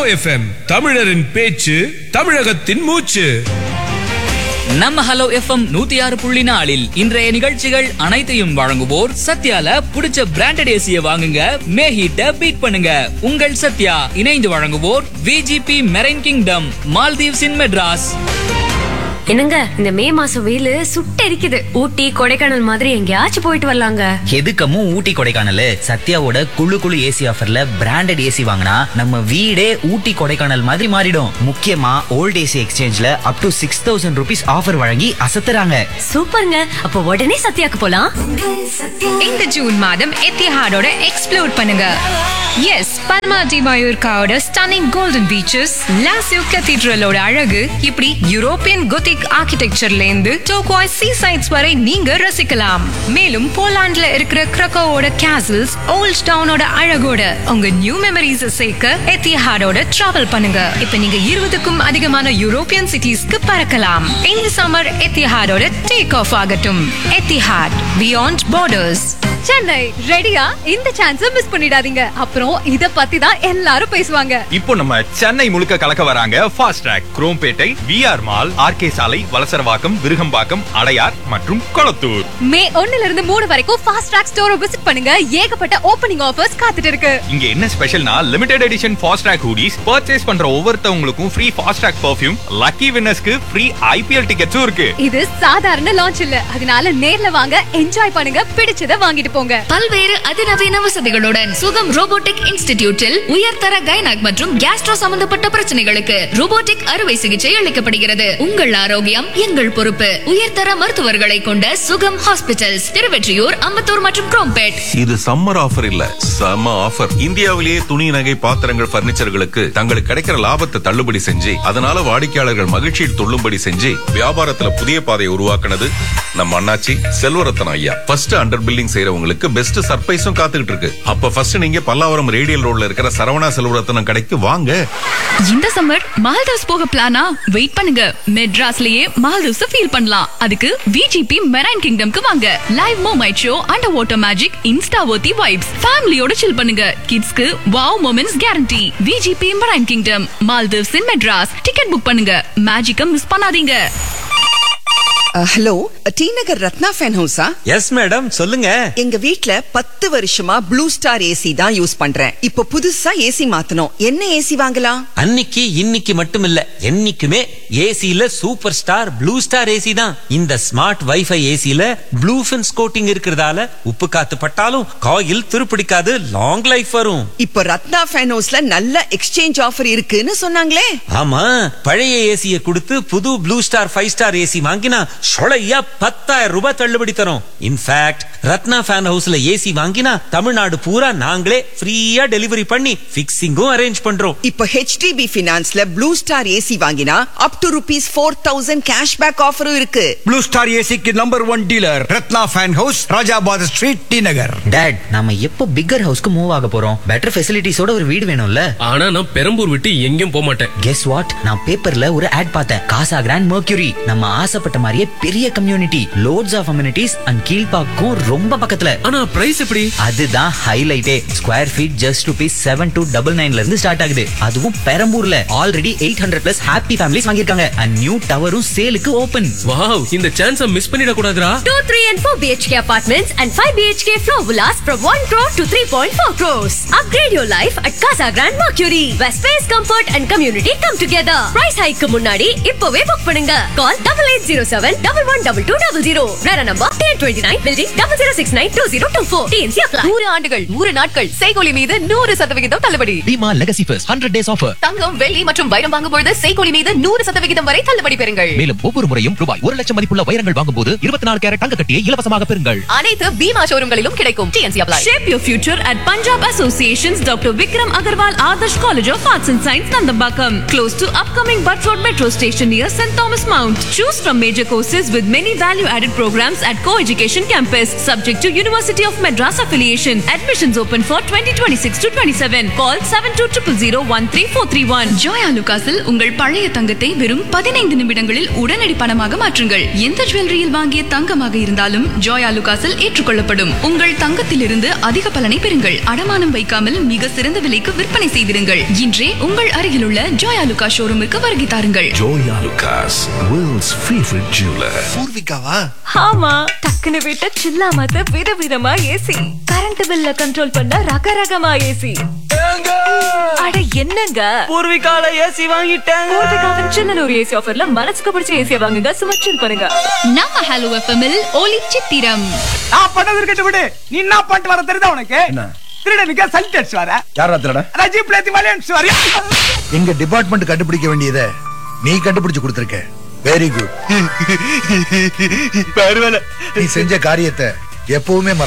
FM தமிழரின் பேச்சு தமிழகத்தின் மூச்சு நம்ம ஹலோ எஃப்எம் நூத்தி ஆறு புள்ளி நாலில் இன்றைய நிகழ்ச்சிகள் அனைத்தையும் வழங்குவோர் சத்யால புடிச்ச பிராண்டட் ஏசிய வாங்குங்க மே ஹீட்ட பீட் பண்ணுங்க உங்கள் சத்யா இணைந்து வழங்குவோர் VGP marine kingdom Maldives in Madras என்னங்க இந்த மே மாசம் வெயில் சுட்டெரிக்குது ஊட்டி கொடைக்கானல் மாதிரி எங்கேயாச்சும் போயிட்டு வரலாங்க எதுக்கமும் ஊட்டி கொடைக்கானல் சத்யாவோட குழு குழு ஏசி ஆஃபர்ல பிராண்டட் ஏசி வாங்கினா நம்ம வீடே ஊட்டி கொடைக்கானல் மாதிரி மாறிடும் முக்கியமா ஓல்ட் ஏசி எக்ஸ்சேஞ்ச்ல up to six thousand rupees offer வழங்கி அசத்துறாங்க சூப்பருங்க அப்போ உடனே சத்யாக்கு போலாம் இந்த ஜூன் மாதம் எத்திஹாடோட எக்ஸ்ப்ளோர் பண்ணுங்க எஸ் பல்மா டி மயூர்காவோட ஸ்டன்னிங் கோல்டன் பீச்சஸ் லாசியோ கத்தீட்ரலோட அழகு இப்படி யூரோப்பியன் கொத்திக் ஆர்கிடெக்சர்ல இருந்து டோக்வாய் சீ சைட்ஸ் வரை நீங்க ரசிக்கலாம் மேலும் போலாண்ட்ல இருக்கிற கிரக்கோவோட கேசல்ஸ் ஓல்ட் டவுனோட அழகோட உங்க நியூ மெமரிஸ் சேர்க்க எத்திஹாடோட டிராவல் பண்ணுங்க இப்ப நீங்க இருபதுக்கும் அதிகமான யூரோப்பியன் சிட்டிஸ்க்கு பறக்கலாம் இந்த சம்மர் எத்திஹாடோட டேக் ஆஃப் ஆகட்டும் எத்திஹாட் பியாண்ட் பார்டர்ஸ் சென்னை ரெடியா இந்த சான்ஸ மிஸ் பண்ணிடாதீங்க அப்புறம் இத பத்தி தான் எல்லாரும் பேசுவாங்க இப்போ நம்ம சென்னை முழுக்க கலக்க வராங்க fast track Chromepet VR mall RK சாலை வலசரவாக்கம் விருகம்பாக்கம் அடையார் மற்றும் கொளத்தூர் மே ஒண்ணுல இருந்து மூணு வரைக்கும் ஃபாஸ்ட் ட்ராக் ஸ்டோரை விசிட் பண்ணுங்க ஏகப்பட்ட ஓப்பனிங் ஆஃபர்ஸ் காத்துட்டு இருக்கு இங்க என்ன ஸ்பெஷல்னா limited edition fast track hoodies purchase பண்ற ஒவ்வொருத்தவங்களுக்கும் free fast track perfume lucky வின்னர்ஸ்க்கு ஃப்ரீ ஐபிஎல் டிக்கெட்ஸும் இருக்கு இது சாதாரண லான்ச் இல்ல அதனால நேர்ல வாங்க என்ஜாய் பண்ணுங்க பிடிச்சத வாங்கிட்டு போங்க பல்வேறு அதிநவீன வசதிகளுடன் சுகம் ரோபோட்டிக் இன்ஸ்டிடியூட்டில் உயர்தர கைனக் மற்றும் கேஸ்ட்ரோ சம்பந்தப்பட்ட பிரச்சனைகளுக்கு ரோபோட்டிக் அறுவை சிகிச்சை அளிக்கப்படுகிறது உங்கள் ஆரோக்கியம் எங்கள் பொறுப்பு உயர்தர மருத்துவர்களை கொண்ட சுகம் ஹாஸ்பிட்டல்ஸ் திருவெற்றியூர் அம்பத்தூர் மற்றும் குரோம்பேட் இது சம்மர் ஆஃபர் இல்ல செம ஆஃபர் இந்தியாவிலேயே துணி நகை பாத்திரங்கள் பர்னிச்சர்களுக்கு தங்களுக்கு கிடைக்கிற லாபத்தை தள்ளுபடி செஞ்சு அதனால வாடிக்கையாளர்கள் மகிழ்ச்சியில் துள்ளும்படி செஞ்சு வியாபாரத்துல புதிய பாதையை உருவாக்குனது நம்ம அண்ணாச்சி செல்வரத்தன் ஐயா ஃபர்ஸ்ட் அண்டர் பில்லிங் செய்யறவங்களுக்கு பெஸ்ட் சர்ப்ரைஸும் காத்துக்கிட்டு இருக்கு அப்ப ஃபர்ஸ்ட் நீங்க பல்லாவரம் ரேடியல் ரோட்ல இருக்கிற சரவணா செல்வரத்தனம் கடைக்கு வாங்க இந்த சம்மர் மால்தீவ்ஸ் போக பிளானா வெயிட் பண்ணுங்க மெட்ராஸ்லயே மால்தீவ்ஸ் ஃபீல் பண்ணலாம் அதுக்கு விஜிபி மெரைன் கிங்டம்க்கு வாங்க live mermaid show under water magic insta worthy vibes ஃபேமிலியோட சில் பண்ணுங்க கிட்ஸ்க்கு wow moments guarantee VGP marine kingdom Maldives in Madras ticket book பண்ணுங்க மேஜிக்க மிஸ் பண்ணாதீங்க hello T Nagar Ratna fan ஹவுஸா எஸ் மேடம் சொல்லுங்க எங்க வீட்ல பத்து வருஷமா ப்ளூ ஸ்டார் ஏசி தான் யூஸ் பண்றேன் இப்போ புதுசா ஏசி மாத்தணும் என்ன ஏசி வாங்கலாம் அன்னைக்கு இன்னைக்கு மட்டும் இல்ல என்னைக்குமே ஏசில super star Blue Star AC தான் இந்த ஸ்மார்ட் வைஃபை ஏசில ப்ளூ ஃபின்ஸ் கோட்டிங் இருக்கிறதால உப்பு காத்து பட்டாலும் காயில் துருப்பிடிக்காது லாங் லைஃப் வரும் இப்போ ரத்னா ஃபேன் ஹவுஸ்ல நல்ல எக்ஸ்சேஞ்ச் ஆஃபர் இருக்குன்னு சொன்னாங்களே ஆமா பழைய ஏசிய கொடுத்து புது Blue Star five star AC வாங்கினா சொலையா பத்தாயிரம் ரூபாய் தள்ளுபடி தரும் இன்ஃபேக்ட் ரத்னா ஃபேன் ஹவுஸ்ல ஏசி வாங்கினா தமிழ்நாடு பூரா நாங்களே ஃப்ரீயா டெலிவரி பண்ணி பிக்சிங்கும் அரேஞ்ச் பண்றோம் இப்போ ஹெச்டிபி பினான்ஸ்ல ப்ளூ ஸ்டார் ஏசி வாங்கினா up to rupees four thousand cashback ஆஃபரும் இருக்கு ப்ளூ ஸ்டார் ஏசிக்கு number one dealer Ratna fan house Rajabad street T Nagar date நாம எப்போ பிக்கர் ஹவுஸ்க்கு மூவ் ஆக போறோம் பெட்டர் ஃபெசிலிட்டிஸோட ஒரு வீடு வேணும்ல ஆனா நான் பெரம்பூர் விட்டு எங்கேயும் போக மாட்டேன் கெஸ் வாட் நான் பேப்பர்ல ஒரு ஆட் பார்த்தேன் காசா கிராண்ட் மர்க்யூரி நம்ம ஆசைப்பட்ட மாதிரியே பெரிய community lots of amenities and கீழ்பாக்கும் ரொம்ப பக்கத்துல ஆனா பிரைஸ் எப்படி அதுதான் ஹைலைட்டே square feet just rupees seven two double நைன்ல இருந்து ஸ்டார்ட் ஆகுது அதுவும் பெரம்பூர்ல already eight hundred plus happy families வாங்கியிருக்காங்க அண்ட் நியூ டவரும் சேலுக்கு ஓபன் வாவ் இந்த சான்ஸ மிஸ் பண்ணிட கூடாதுடா 2, 3 and 4 BHK apartments and 5 BHK floor villas from 1 crore to 3.4 crores. Upgrade your life at Casa Grand Mercury, where space, comfort and community come together. Price hike முன்னாடி இப்பவே book பண்ணுங்க. Call 8807 112200. Rara number 1029 building 00692024. TNC apply. நூறு ஆண்டுகள் நூறு நாட்கள் செய்கூலி மீது நூறு சதவிகிதம் தள்ளுபடி Bhima legacy first hundred days offer தங்கம் வெள்ளி மற்றும் வைரம் வாங்கும் பொழுது செய்கூலி மீது நூறு சதவிகிதம் வரை தள்ளுபடி பெறுங்கள் மேலும் ஒவ்வொரு முறையும் ரூபாய் ஒரு லட்சம் மதிப்புள்ள வைரங்கள் வாங்கும் போது இருபத்தி நாலு கேரட் தங்க கட்டியை இலவசமாக பெறுங்கள் அனைத்து பீமா ஷோரூம்களிலும் கிடைக்கும் TNC apply Shape your future at Punjab Association's Dr. Vikram Agarwal Adarsh College of Arts and Science, Nandambakam. Close to upcoming Butt Road Metro Station near St. Thomas Mount. Choose from major courses with many value added programs at co-education campus subject to University of Madras affiliation. Admissions open for 2026 to 27. Call 7200013431. ஜோயா லுகாஸில் உங்கள் பழைய தங்கத்தை வெறும் பதினைந்து நிமிடங்களில் உடனடி பணமாக மாற்றுங்கள் எந்த ஜுவல்லரியில் வாங்கிய தங்கமாக இருந்தாலும் ஜோயா லுகாஸில் ஏற்றுக்கொள்ளப்படும் உங்கள் தங்கத்திலிருந்து அதிக பலனை பெறுங்கள் அடமானம் வைக்காமல் மிக சிறந்த விலைக்கு விற்பனை செய்திருங்கள் இன்றே உங்கள் அருகிலுள்ள ஜோயா லுகா ஷோரூமுக்கு வருகை தாருங்கள் Joya Lucas, world's favorite jeweler. பூர்விகாவா ஆமா டக்குனு விட்ட சில்லாமத்த விதவிதமா ஏசி கரண்ட் பில்ல கண்ட்ரோல் பண்ண ரகரகமா ஏசி அட என்னங்க பூர்விகால ஏசி வாங்கிட்டேன் பூர்விகாவின் சின்னனூர் ஏசி ஆஃபர்ல மனசுக்கு பிடிச்ச ஏசிய வாங்குங்க சும்மா சில் பண்ணுங்க நம்ம ஹலோ எஃப்எம்மில் ஒலி சித்திரம் நான் பண்ணது இருக்கட்டும் விடு நீ என்ன பண்ணிட்டு வர தெரியுதா உனக்கு திருடனுக்கு சல்ட் அடிச்சு வர யாரா திருட ரஜி பிளேத்தி வலி அடிச்சு வர எங்க டிபார்ட்மெண்ட் கண்டுபிடிக்க வேண்டியதை நீ கண்டுபிடிச்சு கொடுத்திருக்க வெரி குட் பரவாயில்ல நீ செஞ்ச காரியத்தை எப்பவுமே மறக்க